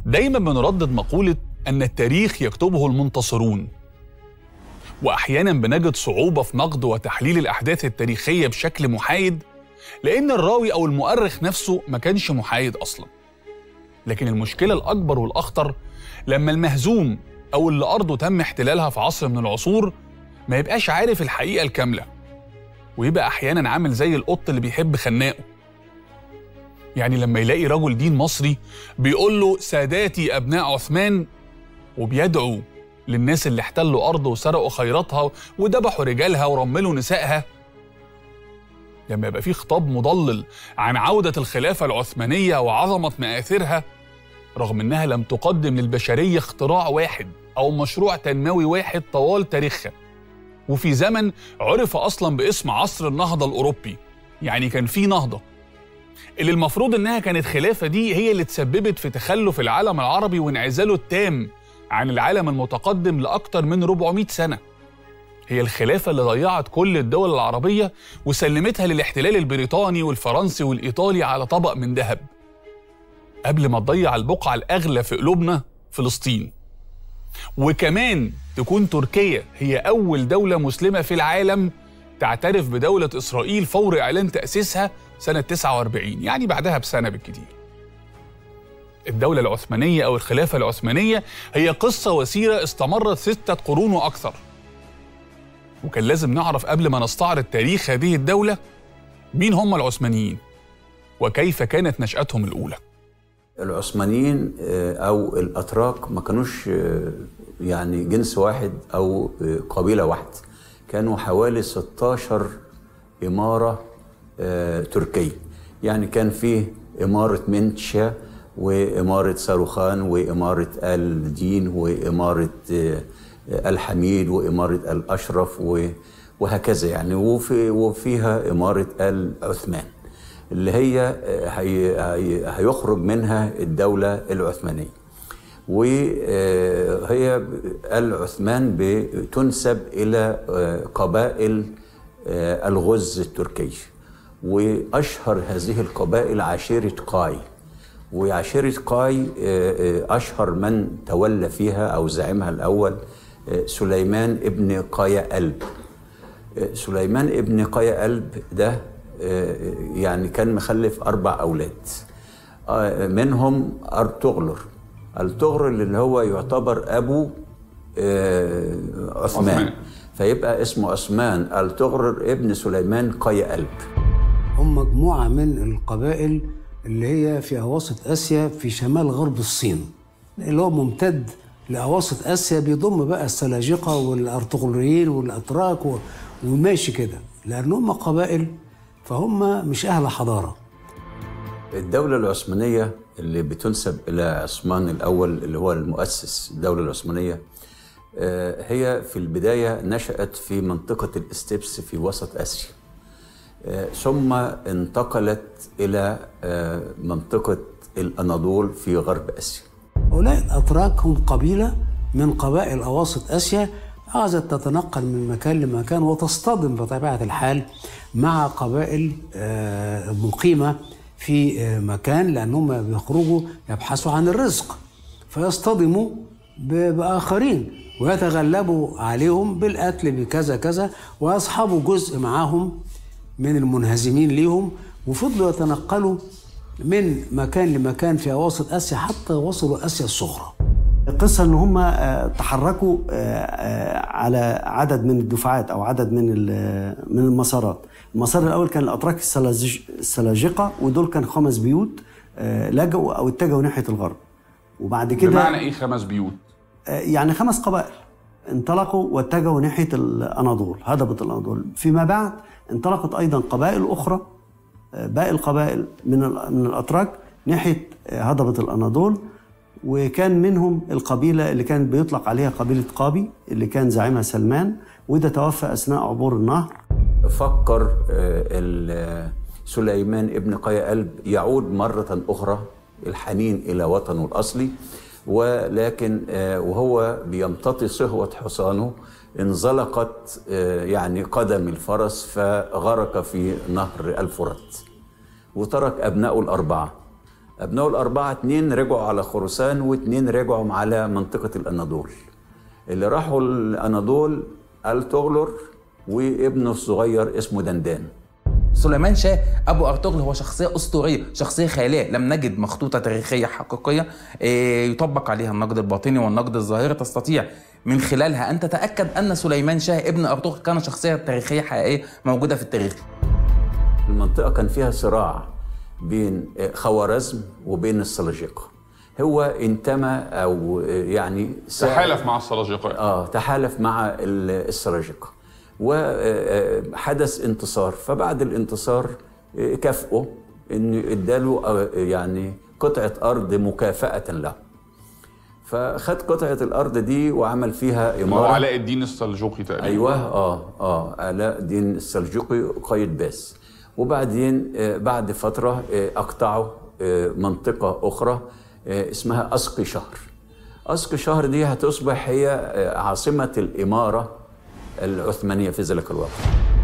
دايما بنردد مقولة أن التاريخ يكتبه المنتصرون وأحيانا بنجد صعوبة في نقد وتحليل الأحداث التاريخية بشكل محايد لأن الراوي أو المؤرخ نفسه ما كانش محايد أصلا لكن المشكلة الأكبر والأخطر لما المهزوم أو اللي أرضه تم احتلالها في عصر من العصور ما يبقاش عارف الحقيقة الكاملة ويبقى أحيانا عامل زي القط اللي بيحب خناقه يعني لما يلاقي رجل دين مصري بيقول له ساداتي أبناء عثمان وبيدعو للناس اللي احتلوا أرض وسرقوا خيراتها وذبحوا رجالها ورملوا نسائها لما يبقى في خطاب مضلل عن عودة الخلافة العثمانية وعظمة مآثرها رغم إنها لم تقدم للبشرية اختراع واحد أو مشروع تنموي واحد طوال تاريخها وفي زمن عرف أصلا باسم عصر النهضة الأوروبي يعني كان في نهضة اللي المفروض إنها كانت خلافة دي هي اللي تسببت في تخلف العالم العربي وانعزاله التام عن العالم المتقدم لأكثر من 400 سنة هي الخلافة اللي ضيعت كل الدول العربية وسلمتها للاحتلال البريطاني والفرنسي والإيطالي على طبق من ذهب قبل ما تضيع البقعة الأغلى في قلوبنا فلسطين وكمان تكون تركيا هي أول دولة مسلمة في العالم تعترف بدولة إسرائيل فور إعلان تأسيسها سنة 49 يعني بعدها بسنة بالكتير الدولة العثمانية أو الخلافة العثمانية هي قصة وسيرة استمرت ستة قرون وأكثر وكان لازم نعرف قبل ما نستعرض تاريخ هذه الدولة مين هم العثمانيين وكيف كانت نشأتهم الأولى العثمانيين او الاتراك ما كانوش يعني جنس واحد او قبيله واحده كانوا حوالي 16 اماره تركيه يعني كان فيه اماره منشا واماره صاروخان واماره ال دين واماره الحميد واماره الاشرف وهكذا يعني وفي وفيها اماره ال عثمان اللي هي هي هيخرج منها الدولة العثمانية وهي العثمان بتنسب إلى قبائل الغز التركي وأشهر هذه القبائل عشيرة قاي وعشيرة قاي أشهر من تولى فيها أو زعيمها الأول سليمان ابن قايا قلب سليمان ابن قايا قلب ده يعني كان مخلف أربع أولاد منهم أرطغرل أرطغرل اللي هو يعتبر أبو عثمان فيبقى اسمه عثمان أرطغرل ابن سليمان قاي قلب هم مجموعة من القبائل اللي هي في أواسط آسيا في شمال غرب الصين اللي هو ممتد لأواسط آسيا بيضم بقى السلاجقة والأرطغرليين والأتراك وماشي كده لأن هم قبائل فهم مش أهل حضارة الدولة العثمانية اللي بتنسب إلى عثمان الأول اللي هو المؤسس الدولة العثمانية هي في البداية نشأت في منطقة الاستبس في وسط آسيا ثم انتقلت إلى منطقة الأناضول في غرب آسيا هؤلاء الأتراك هم قبيلة من قبائل أواسط آسيا عايزة تتنقل من مكان لمكان وتصطدم بطبيعة الحال مع قبائل مقيمة في مكان لأنهم بيخرجوا يبحثوا عن الرزق فيصطدموا بآخرين ويتغلبوا عليهم بالقتل بكذا كذا ويصحبوا جزء معاهم من المنهزمين ليهم وفضلوا يتنقلوا من مكان لمكان في أواسط آسيا حتى وصلوا آسيا الصغرى القصه ان هم تحركوا على عدد من الدفعات او عدد من من المسارات المسار الاول كان الاتراك السلاجقه ودول كان خمس بيوت لجأوا او اتجهوا ناحيه الغرب وبعد كده بمعنى ايه خمس بيوت يعني خمس قبائل انطلقوا واتجهوا ناحيه الاناضول هضبه الاناضول فيما بعد انطلقت ايضا قبائل اخرى باقي القبائل من من الاتراك ناحيه هضبه الاناضول وكان منهم القبيله اللي كانت بيطلق عليها قبيله قابي اللي كان زعيمها سلمان وده توفى اثناء عبور النهر فكر سليمان ابن قايا قلب يعود مرة أخرى الحنين إلى وطنه الأصلي ولكن وهو بيمتطي صهوة حصانه انزلقت يعني قدم الفرس فغرق في نهر الفرات وترك أبنائه الأربعة ابنائه الاربعه اتنين رجعوا على خراسان واتنين رجعوا على منطقه الاناضول اللي راحوا الاناضول التغلر وابنه الصغير اسمه دندان سليمان شاه ابو ارطغرل هو شخصيه اسطوريه شخصيه خياليه لم نجد مخطوطه تاريخيه حقيقيه آه، يطبق عليها النقد الباطني والنقد الظاهري تستطيع من خلالها ان تتاكد ان سليمان شاه ابن ارطغرل كان شخصيه تاريخيه حقيقيه موجوده في التاريخ المنطقه كان فيها صراع بين خوارزم وبين السلاجقه هو انتمى او يعني ساعد- تحالف مع السلاجقه اه تحالف مع ال- السلاجقه وحدث انتصار فبعد الانتصار آه، كافئه ان اداله آه، يعني قطعه ارض مكافاه له فخد قطعه الارض دي وعمل فيها اللي هو اماره علاء الدين السلجوقي تقريبا ايوه اه اه علاء الدين السلجوقي قايد باس وبعدين آه، بعد فتره آه، اقطعوا آه، منطقه اخرى آه، اسمها اسقي شهر اسقي شهر دي هتصبح هي آه، عاصمه الاماره العثمانيه في ذلك الوقت